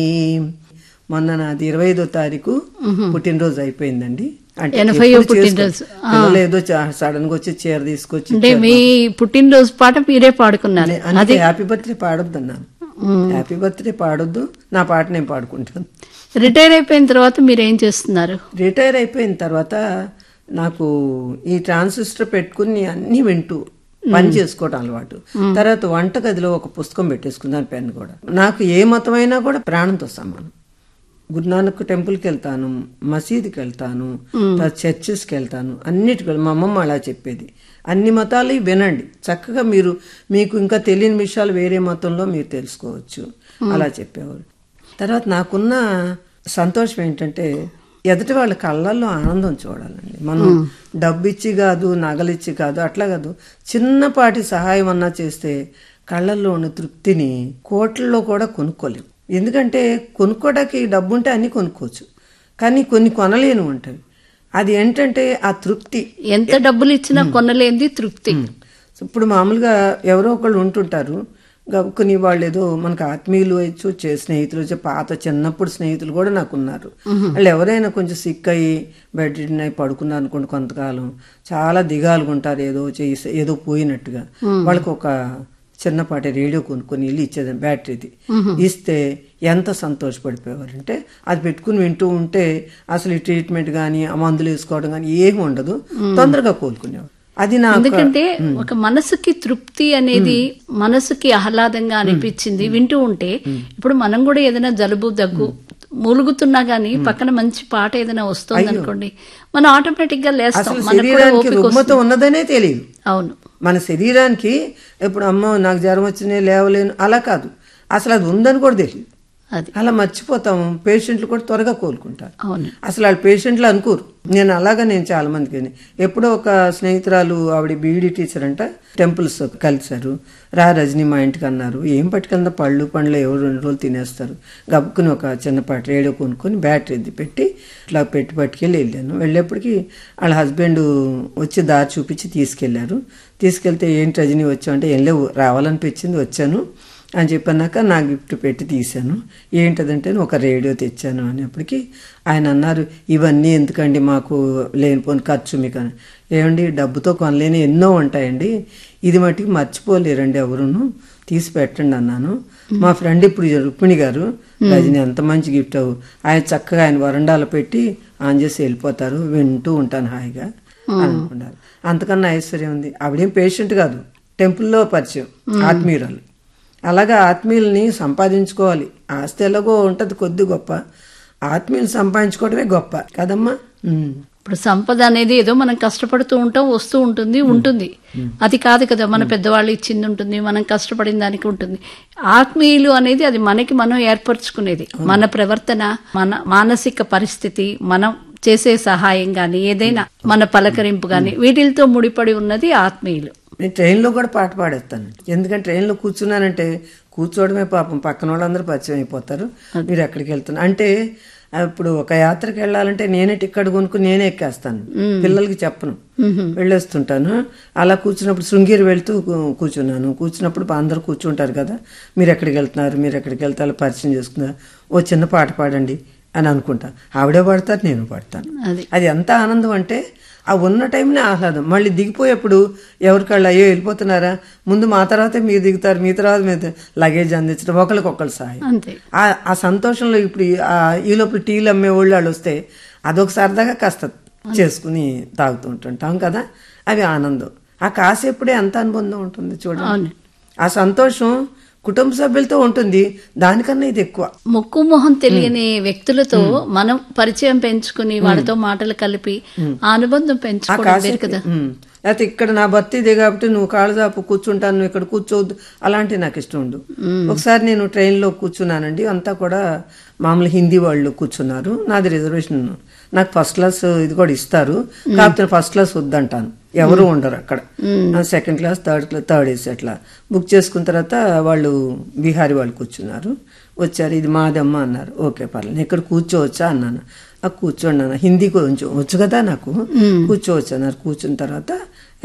ఈ మొన్న నాది ఇరవై ఐదో తారీఖు పుట్టినరోజు అయిపోయిందండి అంటే ఎనభైయో ఎప్పుడు పుట్టినరోజు. చేసుకో- పిల్లలు ఏదో సడన్ గా వచ్చి చీర తీసుకొచ్చి అంటే మీ పుట్టినరోజు పాట మీరే పాడుకున్నారు అందుకే హ్యాపీ బర్త్డే పాడొద్దు అన్నాను హ్యాపీ బర్త్డే పాడొద్దు నా పాట నేను పాడుకుంటాను రిటైర్ అయిపోయిన తర్వాత మీరు ఏం చేస్తున్నారు రిటైర్ అయిపోయిన తర్వాత నాకు ఈ ట్రాన్సిస్టర్ పెట్టుకుని అన్ని వింటూ పని చేసుకోవడం అలవాటు తర్వాత వంటగదిలో ఒక పుస్తకం పెట్టేసుకున్నాను పెన్ కూడా నాకు ఏ మతమైనా కూడా ప్రాణంతో సమానం గురునానక్ టెంపుల్కి వెళ్తాను మసీదుకి వెళ్తాను తర్వాత చర్చెస్కి వెళ్తాను అన్నిటికి వెళ్- మా అమ్మమ్మ అలా చెప్పేది అన్ని మతాలు వినండి చక్కగా మీరు మీకు ఇంకా తెలియని విషయాలు వేరే మతంలో మీరు తెలుసుకోవచ్చు అలా చెప్పేవారు తర్వాత నాకున్న సంతోషం ఏంటంటే ఎదుటి వాళ్ళ కళ్ళల్లో ఆనందం చూడాలండి మనం డబ్బు ఇచ్చి కాదు నగలిచ్చి కాదు అట్లా కాదు చిన్నపాటి సహాయం అన్నా చేస్తే కళ్ళల్లో ఉన్న తృప్తిని కోట్లలో కూడా కొనుక్కోలేము ఎందుకంటే కొనుక్కోవడానికి డబ్బు ఉంటే అన్ని కొనుక్కోవచ్చు కానీ కొన్ని కొనలేను ఉంటాయి అది ఏంటంటే ఆ తృప్తి ఎంత డబ్బులు ఇచ్చినా కొనలేంది తృప్తి ఇప్పుడు మామూలుగా ఎవరో ఒకళ్ళు ఉంటుంటారు గబుకుని వాళ్ళు ఏదో మనకు ఆత్మీయులు వచ్చు చే స్నేహితులు వచ్చి పాత చిన్నప్పుడు స్నేహితులు కూడా నాకు ఉన్నారు వాళ్ళు ఎవరైనా కొంచెం సిక్ అయ్యి బెడ్ రిడన్ అయి పడుకున్నారు అనుకోండి కొంతకాలం చాలా దిగాలుగా ఉంటారు ఏదో చేసి ఏదో పోయినట్టుగా వాళ్ళకి ఒక చిన్నపాటి రేడియో కొనుక్కొని వెళ్ళి ఇచ్చేది బ్యాటరీది ఇస్తే ఎంత సంతోషపడిపోయేవారంటే అది పెట్టుకుని వింటూ ఉంటే అసలు ఈ ట్రీట్మెంట్ కానీ ఆ మందులు వేసుకోవడం కానీ ఏమి ఉండదు తొందరగా కోలుకునేవారు అది నా ఎందుకంటే ఒక మనసుకి తృప్తి అనేది మనసుకి ఆహ్లాదంగా అనిపించింది వింటూ ఉంటే ఇప్పుడు మనం కూడా ఏదైనా జలుబు దగ్గు మూలుగుతున్నా గానీ పక్కన మంచి పాట ఏదైనా వస్తుంది అనుకోండి మనం ఆటోమేటిక్ గా లేస్తాం అసలు మనకు కూడా శరీరానికి ఓపిక రుగ్మత ఉన్నదనే తెలియదు అవును మన శరీరానికి ఇప్పుడు అమ్మ నాకు జ్వరం వచ్చింది లేవలేను అలా కాదు అసలు అది ఉందని కూడా తెలియదు అది అలా మర్చిపోతాము పేషెంట్లు కూడా త్వరగా కోలుకుంటారు అవును అసలు వాళ్ళు పేషెంట్లు అనుకోరు నేను అలాగా నేను చాలా మందికి విని- ఎప్పుడో ఒక స్నేహితురాలు ఆవిడ బీఈడి టీచర్ అంట టెంపుల్స్ కలిశారు రా రజనీ మా ఇంటికి అన్నారు ఏం పట్టుకెళ్దా పళ్ళు పండ్లు ఎవరు రెండు రోజులు తినేస్తారు గబుక్కుని ఒక చిన్నపాటి రేడియో కొనుక్కొని బ్యాటరీ ఎత్తి పెట్టి ఇట్లా పెట్టి పట్టుకెళ్ళి వెళ్ళాను వెళ్ళేప్పటికి వాళ్ళ హస్బెండ్ వచ్చి దారి చూపించి తీసుకెళ్లారు తీసుకెళ్తే ఏంటి రజనీ వచ్చావు అంటే ఏం లేవు రావాలనిపించింది వచ్చాను అని చెప్పన్నాక నా గిఫ్ట్ పెట్టి తీశాను ఏంటదంటే ఒక రేడియో తెచ్చాను అనేప్పటికీ ఆయన అన్నారు ఇవన్నీ ఎందుకండి మాకు లేనిపోని ఖర్చు మీకు అని ఏమండి డబ్బుతో కొనలేని ఎన్నో ఉంటాయండి ఇది మట్టుకు మర్చిపోలేరండి ఎవరును తీసి పెట్టండి అన్నాను మా ఫ్రెండ్ ఇప్పుడు రుక్మిణి గారు రజని ఎంత మంచి గిఫ్ట్ అవు ఆయన చక్కగా ఆయన వరండాలో పెట్టి ఆన్ చేసి వెళ్ళిపోతారు వింటూ ఉంటాను హాయిగా అని అనుకున్నారు అంతకన్నా ఐశ్వర్యం ఉంది ఆవిడేం పేషెంట్ కాదు టెంపుల్లో పరిచయం ఆత్మీయురాలు అలాగా ఆత్మీయుల్ని సంపాదించుకోవాలి ఆస్తి ఎలాగో ఉంటది కొద్ది గొప్ప ఆత్మీయులు సంపాదించుకోవడమే గొప్ప కదమ్మా ఉమ్. ఇప్పుడు సంపద అనేది ఏదో మనం కష్టపడుతూ ఉంటాం వస్తూ ఉంటుంది ఉంటుంది అది కాదు కదా మన పెద్దవాళ్ళు ఇచ్చింది ఉంటుంది మనం కష్టపడిన దానికి ఉంటుంది ఆత్మీయులు అనేది అది మనకి మనం ఏర్పరచుకునేది మన ప్రవర్తన మన మానసిక పరిస్థితి మనం చేసే సహాయం గాని ఏదైనా మన పలకరింపు గాని వీటితో ముడిపడి ఉన్నది ఆత్మీయులు నేను ట్రైన్లో కూడా పాట పాడేస్తాను ఎందుకంటే ట్రైన్లో కూర్చున్నానంటే కూర్చోవడమే పాపం పక్కన వాళ్ళందరూ పరిచయం అయిపోతారు మీరు ఎక్కడికి వెళ్తున్నారు అంటే ఇప్పుడు ఒక యాత్రకి వెళ్ళాలంటే నేనే టిక్కెట్ కొనుక్కుని నేనే ఎక్కేస్తాను పిల్లలకి చెప్పను వెళ్ళేస్తుంటాను అలా కూర్చున్నప్పుడు శృంగేరి వెళ్తూ కూ- కూర్చున్నాను కూర్చున్నప్పుడు అందరూ కూర్చుంటారు కదా మీరు ఎక్కడికి వెళ్తున్నారు మీరు ఎక్కడికి వెళ్తారో పరిచయం చేసుకున్నారు ఓ చిన్న పాట పాడండి అని అనుకుంటా ఆవిడే పాడతారు నేను పాడతాను అది అది ఎంత ఆనందం అంటే ఆ ఉన్న టైంనే ఆహ్లాదం మళ్ళీ దిగిపోయేప్పుడు ఎవరికాళ్ళు అయ్యో వెళ్ళిపోతున్నారా ముందు మా తర్వాతే మీరు దిగుతారు మీ తర్వాత మీరు లగేజ్ అందించడం ఒకరికొకరు సహాయం అంతే ఆ ఆ సంతోషంలో ఇప్పుడు ఈ- ఆ ఈ లోపల టీలు అమ్మే వాళ్ళు వాళ్ళు వస్తే అదొక సరదాగా కాస్త చేసుకుని తాగుతూ ఉంటుంటాం కదా అవి ఆనందం ఆ కాసేపుడే ఎంత అనుబంధం ఉంటుంది చూడండి అవును ఆ సంతోషం కుటుంబ సభ్యులతో ఉంటుంది దానికన్నా ఇది ఎక్కువ ముక్కు మొహం తెలియని వ్యక్తులతో మనం పరిచయం పెంచుకుని వాళ్ళతో మాటలు కలిపి ఆ అనుబంధం ఆ పెంచుకోవడం వేరు కాసేపు కదా ఉమ్. లేకపోతే ఇక్కడ నా భర్త ఇదే కాబట్టి నువ్వు కాళ్ళు చాపు కూర్చుంటాను నువ్వు ఇక్కడ కూర్చోవద్దు అలాంటివి నాకు ఇష్టం ఉండు ఒకసారి నేను ట్రైన్లో కూర్చున్నానండి అంతా కూడా మామూలు హిందీ వాళ్ళు కూర్చున్నారు నాది రిజర్వేషన్ నాకు ఫస్ట్ క్లాస్ ఇది కూడా ఇస్తారు కాకపోతే ఫస్ట్ క్లాస్ వద్దంటాను ఎవరు ఉండరు అక్కడ second class third class third AC అట్లా బుక్ చేసుకున్న తర్వాత వాళ్ళు బీహారీ వాళ్ళు కూర్చున్నారు వచ్చారు ఇది మాదమ్మ అన్నారు ఓకే పర్లేదు నేను ఇక్కడ కూర్చోవచ్చా అన్నాను ఆ కూర్చోండి అన్న హిందీ కొంచెం వచ్చు కదా నాకు కూర్చోవచ్చు అన్నారు కూర్చున్న తర్వాత